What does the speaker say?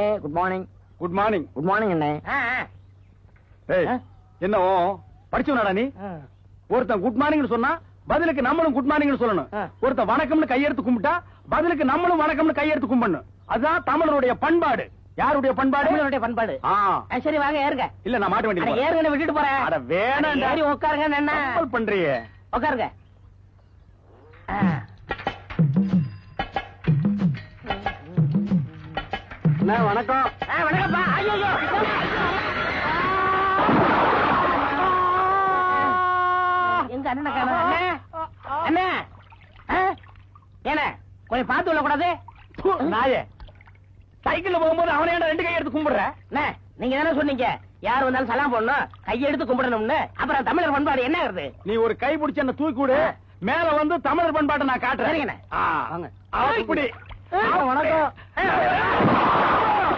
Good morning good morning good morning அண்ணே ஏய் ஆ? என்ன ஓ படிச்சவனாடா நீ ஒருத்தன் குட் மார்னிங்னு சொன்னா பதிலுக்கு நம்மளும் குட் மார்னிங்னு சொல்லணும் ஆ. ஒருத்தன் வணக்கம்னு கையெடுத்து கும்பிட்டா பதிலுக்கு நம்மளும் வணக்கம்னு கையெடுத்து கும்பிடணும் அதுதான் தமிழருடைய பண்பாடு யாருடைய பண்பாடு தமிழனுடைய பண்பாடு ஆ ஆ, சரி வாங்க ஏறுங்க இல்ல நான் மாட்ட அட, வேண்டியது ஏறுங்க விட்டுட்டு போறேன் அட வேணாம்டா. அட, ஏறி உட்காருங்க என்ன கம்பல் பண்றியே உட்காருங்க ஆ. அண்ணா, வணக்கம் ஆ, வணக்கம்ப்பா ஐயோ எங்க அண்ணனை காணோம் அண்ணே அண்ணே ஆ? ஏண்ணே கொஞ்சம் பார்த்து விட கூடாது ப்பு, நாயே சைக்கிள்ல போகும்போது அவனே ரெண்டு கை எடுத்து கும்பிடுற அண்ணே நீங்க தானே சொன்னீங்க யார் வந்தாலும் சலாம் போடணும் கையெடுத்து கும்பிடணும்னு அப்புறம் தமிழர் பண்பாடு என்ன ஆகுது நீ ஒரு கை பிடிச்சு என்ன தூக்கி விடு மேல வந்து தமிழர் பண்பாட்டை நான் காட்டுறேன் சரிங்கண்ணே. ஆ, வாங்க. அப்படி ஆ, வணக்கம்.